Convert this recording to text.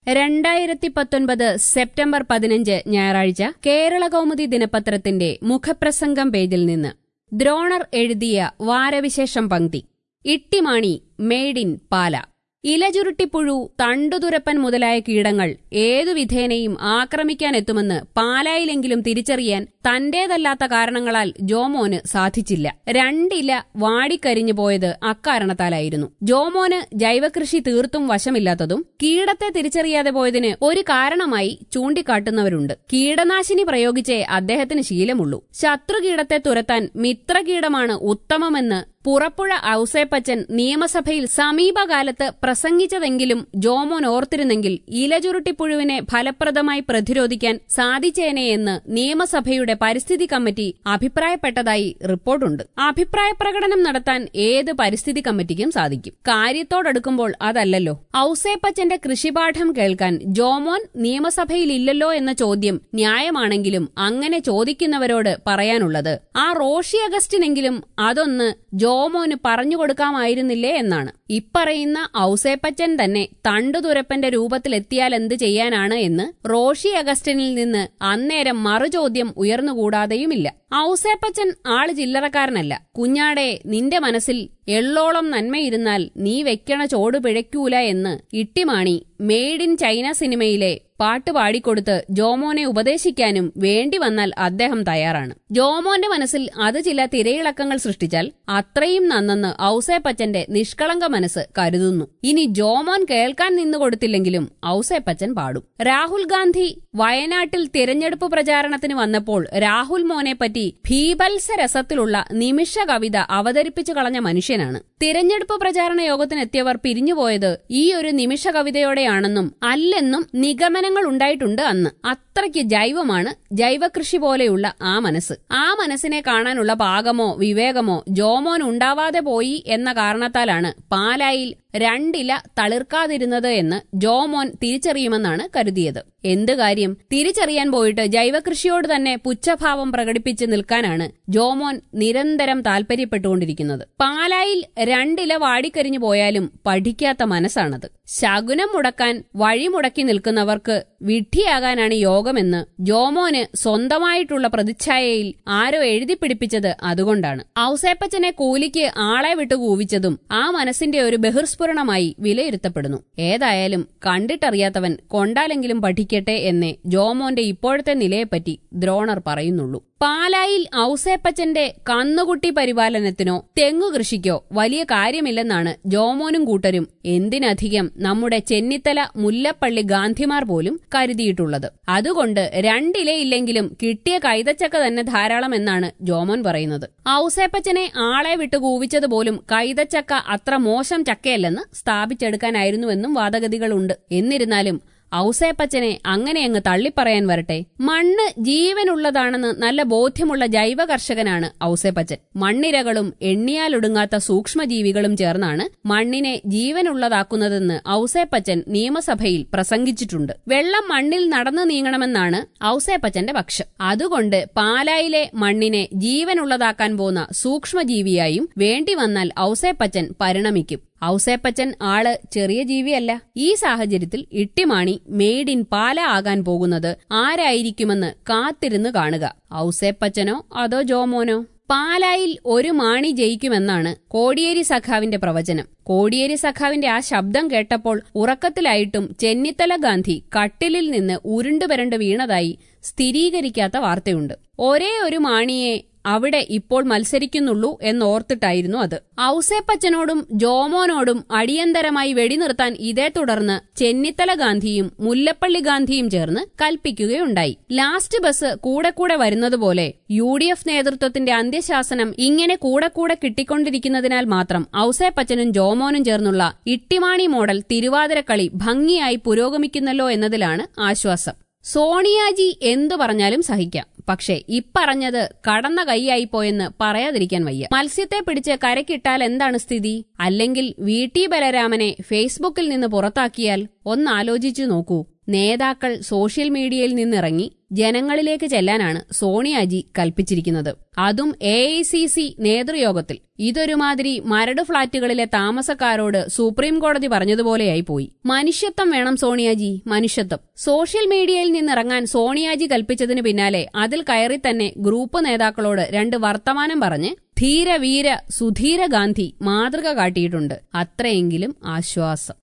രണ്ടായിരത്തി പത്തൊൻപത് സെപ്റ്റംബർ പതിനഞ്ച് ഞായറാഴ്ച കേരള കൗമുദി ദിനപത്രത്തിന്റെ മുഖപ്രസംഗം പേജിൽ നിന്ന് ദ്രോണർ എഴുതിയ വാരവിശേഷം പങ്ക്തി ഇട്ടിമാണി മെയ്ഡ് ഇൻ പാല ഇലചുരുട്ടിപ്പുഴു തണ്ടുതുരപ്പൻ മുതലായ കീടങ്ങൾ ഏതു വിധേനയും ആക്രമിക്കാനെത്തുമെന്ന് പാലായിലെങ്കിലും തിരിച്ചറിയാൻ തന്റേതല്ലാത്ത കാരണങ്ങളാൽ ജോമോന് സാധിച്ചില്ല രണ്ടില വാടിക്കരിഞ്ഞു പോയത് അക്കാരണത്താലായിരുന്നു ജോമോന് ജൈവകൃഷി തീർത്തും വശമില്ലാത്തതും കീടത്തെ തിരിച്ചറിയാതെ പോയതിന് ഒരു കാരണമായി ചൂണ്ടിക്കാട്ടുന്നവരുണ്ട് കീടനാശിനി പ്രയോഗിച്ചേ അദ്ദേഹത്തിന് ശീലമുള്ളൂ ശത്രുകീടത്തെ തുരത്താൻ മിത്രകീടമാണ് ഉത്തമമെന്ന് പുറപ്പുഴ ഔസേപ്പച്ചൻ നിയമസഭയിൽ സമീപകാലത്ത് പ്രസംഗിച്ചതെങ്കിലും ജോമോൻ ഓർത്തിരുന്നെങ്കിൽ ഇലചുരുട്ടിപ്പുഴുവിനെ ഫലപ്രദമായി പ്രതിരോധിക്കാൻ സാധിച്ചേനെയെന്ന് നിയമസഭയുടെ പരിസ്ഥിതി കമ്മിറ്റി അഭിപ്രായപ്പെട്ടതായി റിപ്പോർട്ടുണ്ട് അഭിപ്രായ പ്രകടനം നടത്താൻ ഏത് പരിസ്ഥിതി കമ്മിറ്റിക്കും സാധിക്കും കാര്യത്തോടടുക്കുമ്പോൾ അതല്ലല്ലോ ഔസേപ്പച്ചന്റെ കൃഷിപാഠം കേൾക്കാൻ ജോമോൻ നിയമസഭയിലില്ലല്ലോ എന്ന ചോദ്യം ന്യായമാണെങ്കിലും അങ്ങനെ ചോദിക്കുന്നവരോട് പറയാനുള്ളത് ആ റോഷി അഗസ്റ്റിനെങ്കിലും അതൊന്ന് ജോമോന് പറഞ്ഞു കൊടുക്കാമായിരുന്നില്ലേ എന്നാണ് ഇപ്പറയുന്ന ഔസേപ്പച്ചൻ തന്നെ തണ്ടുതുരപ്പന്റെ രൂപത്തിലെത്തിയാൽ എന്ത് ചെയ്യാനാണ് എന്ന് റോഷി അഗസ്റ്റിനിൽ നിന്ന് അന്നേരം മറുചോദ്യം ഉയർന്നുകൂടാതെയുമില്ല ഔസേപ്പച്ചൻ ആള് ചില്ലറക്കാരനല്ല കുഞ്ഞാടെ നിന്റെ മനസ്സിൽ എള്ളോളം നന്മയിരുന്നാൽ നീ വെക്കണ ചോട് പിഴയ്ക്കൂല എന്ന് ഇട്ടിമാണി മെയ്ഡ് ഇൻ ചൈന സിനിമയിലെ പാട്ട് പാടിക്കൊടുത്ത് ജോമോനെ ഉപദേശിക്കാനും വേണ്ടി വന്നാൽ അദ്ദേഹം തയ്യാറാണ് ജോമോന്റെ മനസ്സിൽ അത് ചില തിരയിളക്കങ്ങൾ സൃഷ്ടിച്ചാൽ അത്രയും നന്നെന്ന് ഔസേപ്പച്ചന്റെ നിഷ്കളങ്ക മനസ്സ് കരുതുന്നു ഇനി ജോമോൻ കേൾക്കാൻ നിന്നു കൊടുത്തില്ലെങ്കിലും ഔസേപ്പച്ചൻ പാടും രാഹുൽ ഗാന്ധി വയനാട്ടിൽ തിരഞ്ഞെടുപ്പ് പ്രചാരണത്തിന് വന്നപ്പോൾ രാഹുൽ മോനെ പറ്റി ഭീപത്സ രസത്തിലുള്ള നിമിഷ കവിത അവതരിപ്പിച്ചു കളഞ്ഞ മനുഷ്യനാണ് തിരഞ്ഞെടുപ്പ് പ്രചാരണ യോഗത്തിനെത്തിയവർ പിരിഞ്ഞുപോയത് ഈ ഒരു നിമിഷ കവിതയോടെയാണെന്നും അല്ലെന്നും നിഗമനങ്ങൾ ഉണ്ടായിട്ടുണ്ട് അന്ന് അത്രയ്ക്ക് ജൈവമാണ് ജൈവകൃഷി പോലെയുള്ള ആ മനസ്സ് ആ മനസ്സിനെ കാണാനുള്ള പാകമോ വിവേകമോ ജോമോൻ ഉണ്ടാവാതെ പോയി എന്ന കാരണത്താലാണ് പാലായിൽ രണ്ടില തളിർക്കാതിരുന്നത് എന്ന് ജോമോൻ തിരിച്ചറിയുമെന്നാണ് കരുതിയത് എന്ത് കാര്യം തിരിച്ചറിയാൻ പോയിട്ട് ജൈവകൃഷിയോട് തന്നെ പുച്ഛഭാവം പ്രകടിപ്പിച്ച് നിൽക്കാനാണ് ജോമോൻ നിരന്തരം താൽപര്യപ്പെട്ടുകൊണ്ടിരിക്കുന്നത് പാലായിൽ രണ്ടില വാടിക്കരിഞ്ഞു പോയാലും പഠിക്കാത്ത മനസ്സാണത് ശകുനം മുടക്കാൻ വഴിമുടക്കി നിൽക്കുന്നവർക്ക് വിഡ്ഢിയാകാനാണ് യോഗമെന്ന് ജോമോന് സ്വന്തമായിട്ടുള്ള പ്രതിച്ഛായയിൽ ആരോ എഴുതി പിടിപ്പിച്ചത് അതുകൊണ്ടാണ് ഔസേപ്പച്ചനെ കൂലിക്ക് ആളെ വിട്ടു കൂവിച്ചതും ആ മനസ്സിന്റെ ഒരു ബഹിർസ്ഫുരണമായി വിലയിരുത്തപ്പെടുന്നു ഏതായാലും കണ്ടിട്ടറിയാത്തവൻ കൊണ്ടാലെങ്കിലും പഠിക്കട്ടെ എന്നേ ജോമോന്റെ ഇപ്പോഴത്തെ നിലയെപ്പറ്റി ദ്രോണർ പറയുന്നുള്ളൂ പാലായിൽ ഔസേപ്പച്ചന്റെ കന്നുകുട്ടി പരിപാലനത്തിനോ തെങ്ങു കൃഷിക്കോ വലിയ കാര്യമില്ലെന്നാണ് ജോമോനും കൂട്ടരും എന്തിനധികം നമ്മുടെ ചെന്നിത്തല മുല്ലപ്പള്ളി ഗാന്ധിമാർ പോലും കരുതിയിട്ടുള്ളത് അതുകൊണ്ട് രണ്ടിലയില്ലെങ്കിലും കിട്ടിയ കൈതച്ചക്ക തന്നെ ധാരാളം എന്നാണ് ജോമോൻ പറയുന്നത് ഔസേപ്പച്ചനെ ആളെ വിട്ടു കൂവിച്ചതുപോലും കൈതച്ചക്ക അത്ര മോശം ചക്കയല്ലെന്ന് സ്ഥാപിച്ചെടുക്കാനായിരുന്നുവെന്നും വാദഗതികളുണ്ട് എന്നിരുന്നാലും ഔസേപ്പച്ചനെ അങ്ങനെ അങ്ങ് തള്ളിപ്പറയാൻ വരട്ടെ മണ്ണ് ജീവനുള്ളതാണെന്ന് നല്ല ബോധ്യമുള്ള ജൈവ കർഷകനാണ് ഔസേപ്പച്ചൻ മണ്ണിരകളും എണ്ണിയാലൊടുങ്ങാത്ത സൂക്ഷ്മജീവികളും ചേർന്നാണ് മണ്ണിനെ ജീവനുള്ളതാക്കുന്നതെന്ന് ഔസേപ്പച്ചൻ നിയമസഭയിൽ പ്രസംഗിച്ചിട്ടുണ്ട് വെള്ളം മണ്ണിൽ നടന്നു നീങ്ങണമെന്നാണ് ഔസേപ്പച്ചന്റെ പക്ഷം അതുകൊണ്ട് പാലായിലെ മണ്ണിനെ ജീവനുള്ളതാക്കാൻ പോന്ന സൂക്ഷ്മജീവിയായും വേണ്ടി വന്നാൽ ഔസേപ്പച്ചൻ പരിണമിക്കും ഔസേപ്പച്ചൻ ആള് ചെറിയ ജീവിയല്ല ഈ സാഹചര്യത്തിൽ ഇട്ടിമാണി മെയ്ഡ് ഇൻ പാല ആകാൻ പോകുന്നത് ആരായിരിക്കുമെന്ന് കാത്തിരുന്ന് കാണുക ഔസേപ്പച്ചനോ അതോ ജോമോനോ പാലായിൽ ഒരു മാണി ജയിക്കുമെന്നാണ് കോടിയേരി സഖാവിന്റെ പ്രവചനം കോടിയേരി സഖാവിന്റെ ആ ശബ്ദം കേട്ടപ്പോൾ ഉറക്കത്തിലായിട്ടും ചെന്നിത്തല ഗാന്ധി കട്ടിലിൽ നിന്ന് ഉരുണ്ടുപരണ്ട് വീണതായി സ്ഥിരീകരിക്കാത്ത വാർത്തയുണ്ട് ഒരേ ഒരു മാണിയെ അവിടെ ഇപ്പോൾ മത്സരിക്കുന്നുള്ളൂ എന്നോർത്തിട്ടായിരുന്നു അത് ഔസേപ്പച്ചനോടും ജോമോനോടും അടിയന്തരമായി വെടിനിർത്താൻ ഇതേ തുടർന്ന് ചെന്നിത്തല ഗാന്ധിയും മുല്ലപ്പള്ളി ഗാന്ധിയും ചേർന്ന് കൽപ്പിക്കുകയുണ്ടായി ലാസ്റ്റ് ബസ് കൂടെ കൂടെ വരുന്നതുപോലെ യു ഡി എഫ് നേതൃത്വത്തിന്റെ അന്ത്യശാസനം ഇങ്ങനെ കൂടെ കൂടെ കിട്ടിക്കൊണ്ടിരിക്കുന്നതിനാൽ മാത്രം ഔസേപ്പച്ചനും ജോമോനും ചേർന്നുള്ള ഇട്ടിമാണി മോഡൽ തിരുവാതിരക്കളി ഭംഗിയായി പുരോഗമിക്കുന്നല്ലോ എന്നതിലാണ് ആശ്വാസം സോണിയാജി എന്തു പറഞ്ഞാലും സഹിക്കാം പക്ഷേ ഇപ്പറഞ്ഞത് കടന്ന കൈയായിപ്പോയെന്ന് പറയാതിരിക്കാൻ വയ്യ മത്സ്യത്തെ പിടിച്ച് കരക്കിട്ടാൽ എന്താണ് സ്ഥിതി അല്ലെങ്കിൽ വി ടി ബലരാമനെ ഫേസ്ബുക്കിൽ നിന്ന് പുറത്താക്കിയാൽ ഒന്നാലോചിച്ചു നോക്കൂ നേതാക്കൾ സോഷ്യൽ മീഡിയയിൽ നിന്നിറങ്ങി ജനങ്ങളിലേക്ക് ചെല്ലാനാണ് സോണിയാജി കൽപ്പിച്ചിരിക്കുന്നത് അതും എ ഐ സി സി നേതൃയോഗത്തിൽ ഇതൊരുമാതിരി മരട് ഫ്ളാറ്റുകളിലെ താമസക്കാരോട് സുപ്രീം കോടതി പറഞ്ഞതുപോലെയായി പോയി മനുഷ്യത്വം വേണം സോണിയാജി മനുഷ്യത്വം സോഷ്യൽ മീഡിയയിൽ നിന്നിറങ്ങാൻ സോണിയാജി കൽപ്പിച്ചതിന് പിന്നാലെ അതിൽ കയറി തന്നെ ഗ്രൂപ്പ് നേതാക്കളോട് രണ്ട് വർത്തമാനം പറഞ്ഞ് ധീര വീര സുധീര ഗാന്ധി മാതൃക കാട്ടിയിട്ടുണ്ട് അത്രയെങ്കിലും ആശ്വാസം